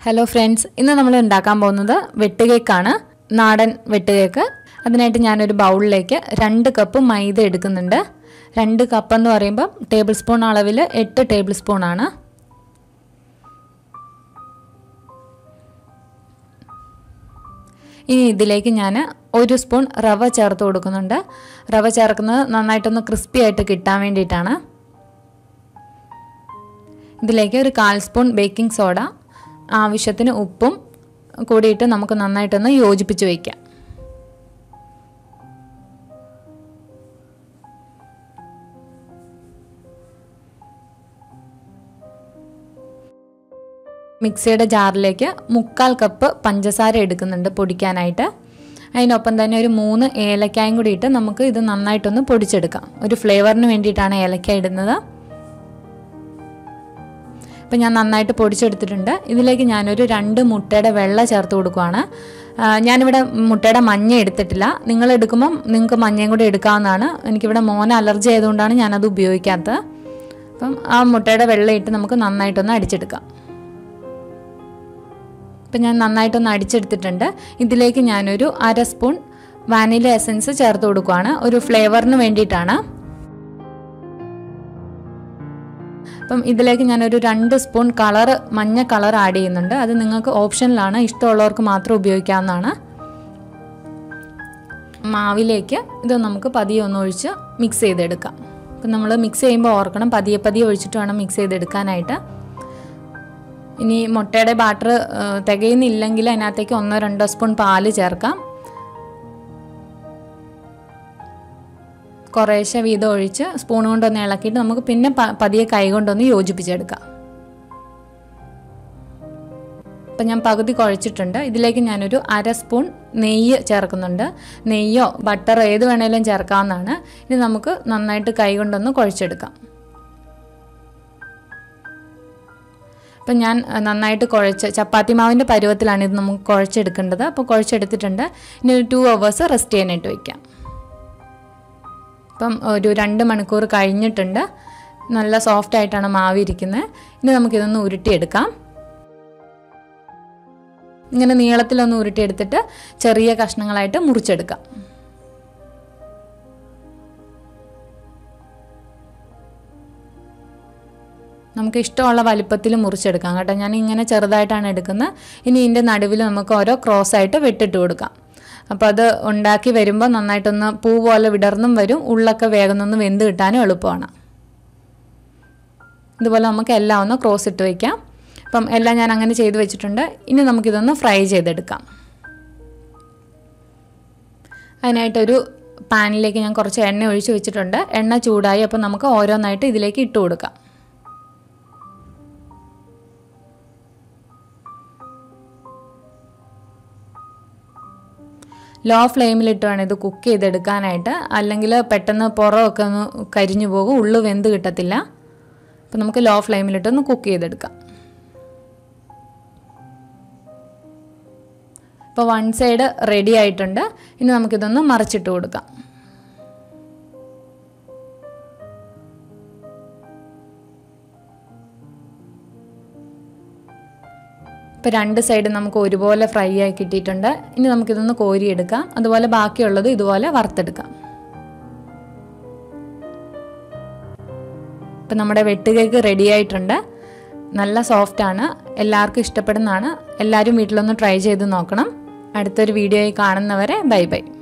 hello friends ഇന്ന് നമ്മൾ ഉണ്ടാക്കാൻ പോകുന്നത് വെട്ടുകേക്കാണ് നാടൻ വെട്ടുകേക്ക് അതിനായിട്ട് ഞാനൊരു ബൗളിലേക്ക് രണ്ട് കപ്പ് മൈദ എടുക്കുന്നുണ്ട് രണ്ട് കപ്പ് എന്ന് പറയുമ്പം ടേബിൾ സ്പൂൺ അളവിൽ എട്ട് ടേബിൾ സ്പൂൺ ആണ് ഇനി ഇതിലേക്ക് ഞാൻ ഒരു സ്പൂൺ റവ ചേർത്ത് കൊടുക്കുന്നുണ്ട് റവ ചേർക്കുന്നത് നന്നായിട്ടൊന്ന് ക്രിസ്പി ആയിട്ട് കിട്ടാൻ വേണ്ടിയിട്ടാണ് ഇതിലേക്ക് ഒരു കാൽ സ്പൂൺ ബേക്കിംഗ് സോഡ ആവശ്യത്തിന് ഉപ്പും കൂടിയിട്ട് നമുക്ക് നന്നായിട്ടൊന്ന് യോജിപ്പിച്ച് വയ്ക്കാം മിക്സിയുടെ ജാറിലേക്ക് മുക്കാൽ കപ്പ് പഞ്ചസാര എടുക്കുന്നുണ്ട് പൊടിക്കാനായിട്ട് അതിനൊപ്പം തന്നെ ഒരു മൂന്ന് ഏലക്കായും കൂടി ഇട്ട് നമുക്ക് ഇത് നന്നായിട്ടൊന്ന് പൊടിച്ചെടുക്കാം ഒരു ഫ്ലേവറിന് വേണ്ടിയിട്ടാണ് ഏലക്ക ഇടുന്നത് ഇപ്പം ഞാൻ നന്നായിട്ട് പൊടിച്ചെടുത്തിട്ടുണ്ട് ഇതിലേക്ക് ഞാനൊരു രണ്ട് മുട്ടയുടെ വെള്ള ചേർത്ത് കൊടുക്കുവാണ് ഞാനിവിടെ മുട്ടയുടെ മഞ്ഞ എടുത്തിട്ടില്ല നിങ്ങൾ എടുക്കുമ്പം നിങ്ങൾക്ക് മഞ്ഞയും കൂടി എടുക്കാവുന്നതാണ് എനിക്കിവിടെ മോന അലർജി ആയതുകൊണ്ടാണ് ഞാനത് ഉപയോഗിക്കാത്തത് അപ്പം ആ മുട്ടയുടെ വെള്ള ഇട്ട് നമുക്ക് നന്നായിട്ടൊന്ന് അടിച്ചെടുക്കാം ഇപ്പം ഞാൻ നന്നായിട്ടൊന്ന് അടിച്ചെടുത്തിട്ടുണ്ട് ഇതിലേക്ക് ഞാനൊരു അര സ്പൂൺ വാനില എസൻസ് ചേർത്ത് കൊടുക്കുവാണ് ഒരു ഫ്ലേവറിന് വേണ്ടിയിട്ടാണ് അപ്പം ഇതിലേക്ക് ഞാനൊരു രണ്ട് സ്പൂൺ കളർ മഞ്ഞ കളർ ആഡ് ചെയ്യുന്നുണ്ട് അത് നിങ്ങൾക്ക് ഓപ്ഷനിലാണ് ഇഷ്ടമുള്ളവർക്ക് മാത്രം ഉപയോഗിക്കാവുന്നതാണ് മാവിലേക്ക് ഇത് നമുക്ക് പതിയെ ഒന്ന് ഒഴിച്ച് മിക്സ് ചെയ്തെടുക്കാം അപ്പം നമ്മൾ മിക്സ് ചെയ്യുമ്പോൾ ഓർക്കണം പതിയെ പതിയെ ഒഴിച്ചിട്ട് വേണം മിക്സ് ചെയ്തെടുക്കാനായിട്ട് ഇനി മുട്ടയുടെ ബാറ്റർ തികയുന്നില്ലെങ്കിൽ അതിനകത്തേക്ക് ഒന്നോ രണ്ടോ സ്പൂൺ പാല് ചേർക്കാം കുറേശ്ശെ വീതം ഒഴിച്ച് സ്പൂൺ കൊണ്ടൊന്ന് ഇളക്കിയിട്ട് നമുക്ക് പിന്നെ പതിയെ കൈ കൊണ്ടൊന്ന് യോജിപ്പിച്ചെടുക്കാം അപ്പം ഞാൻ പകുതി കുഴച്ചിട്ടുണ്ട് ഇതിലേക്ക് ഞാനൊരു അര സ്പൂൺ നെയ്യ് ചേർക്കുന്നുണ്ട് നെയ്യോ ബട്ടറോ ഏത് വേണേലും ചേർക്കാവുന്നതാണ് ഇനി നമുക്ക് നന്നായിട്ട് കൈ കൊണ്ടൊന്ന് കുഴച്ചെടുക്കാം അപ്പം ഞാൻ നന്നായിട്ട് കുഴച്ച് ചപ്പാത്തി മാവിൻ്റെ പരുവത്തിലാണ് ഇത് നമുക്ക് കുഴച്ചെടുക്കേണ്ടത് അപ്പോൾ കുഴച്ചെടുത്തിട്ടുണ്ട് ഇനി ഒരു ടു അവേഴ്സ് റെസ്റ്റ് ചെയ്യാനായിട്ട് വയ്ക്കാം ഇപ്പം ഒരു രണ്ട് മണിക്കൂർ കഴിഞ്ഞിട്ടുണ്ട് നല്ല സോഫ്റ്റ് ആയിട്ടാണ് മാവ് ഇരിക്കുന്നത് ഇനി നമുക്കിതൊന്ന് ഉരുട്ടിയെടുക്കാം ഇങ്ങനെ നീളത്തിലൊന്ന് ഉരുട്ടിയെടുത്തിട്ട് ചെറിയ കഷ്ണങ്ങളായിട്ട് മുറിച്ചെടുക്കാം നമുക്ക് ഇഷ്ടമുള്ള വലിപ്പത്തിൽ മുറിച്ചെടുക്കാം കേട്ടോ ഞാൻ ഇങ്ങനെ ചെറുതായിട്ടാണ് എടുക്കുന്നത് ഇനി ഇതിൻ്റെ നടുവിൽ നമുക്ക് ഓരോ ക്രോസ് ആയിട്ട് വെട്ടിട്ട് കൊടുക്കാം അപ്പോൾ അത് ഉണ്ടാക്കി വരുമ്പോൾ നന്നായിട്ടൊന്ന് പൂ പോലെ വിടർന്നും വരും ഉള്ളൊക്കെ വേഗം ഒന്ന് വെന്ത് കിട്ടാനും എളുപ്പമാണ് ഇതുപോലെ നമുക്ക് എല്ലാം ഒന്ന് ക്രോസ് ഇട്ട് വയ്ക്കാം അപ്പം എല്ലാം ഞാൻ അങ്ങനെ ചെയ്ത് വെച്ചിട്ടുണ്ട് ഇനി നമുക്കിതൊന്ന് ഫ്രൈ ചെയ്തെടുക്കാം അതിനായിട്ടൊരു പാനിലേക്ക് ഞാൻ കുറച്ച് എണ്ണ ഒഴിച്ച് വെച്ചിട്ടുണ്ട് എണ്ണ ചൂടായി അപ്പോൾ നമുക്ക് ഓരോന്നായിട്ട് ഇതിലേക്ക് ഇട്ട് കൊടുക്കാം ലോ ഫ്ലെയിമിലിട്ട് വേണം ഇത് കുക്ക് ചെയ്തെടുക്കാനായിട്ട് അല്ലെങ്കിൽ പെട്ടെന്ന് പുറമൊക്കെ ഒന്ന് കരിഞ്ഞു പോകും ഉള്ളു വെന്ത് കിട്ടത്തില്ല അപ്പം നമുക്ക് ലോ ഫ്ലെയിമിലിട്ടൊന്ന് കുക്ക് ചെയ്തെടുക്കാം ഇപ്പോൾ വൺ സൈഡ് റെഡി ആയിട്ടുണ്ട് ഇനി നമുക്കിതൊന്ന് മറിച്ചിട്ട് കൊടുക്കാം ഇപ്പോൾ രണ്ട് സൈഡ് നമുക്ക് ഒരുപോലെ ഫ്രൈ ആയി കിട്ടിയിട്ടുണ്ട് ഇനി നമുക്കിതൊന്ന് കോരിയെടുക്കാം അതുപോലെ ബാക്കിയുള്ളത് ഇതുപോലെ വറുത്തെടുക്കാം ഇപ്പം നമ്മുടെ വെട്ടുകേക്ക് റെഡി ആയിട്ടുണ്ട് നല്ല സോഫ്റ്റാണ് എല്ലാവർക്കും ഇഷ്ടപ്പെടുന്നതാണ് എല്ലാവരും വീട്ടിലൊന്ന് ട്രൈ ചെയ്ത് നോക്കണം അടുത്തൊരു വീഡിയോയിൽ കാണുന്നവരെ ബൈ ബൈ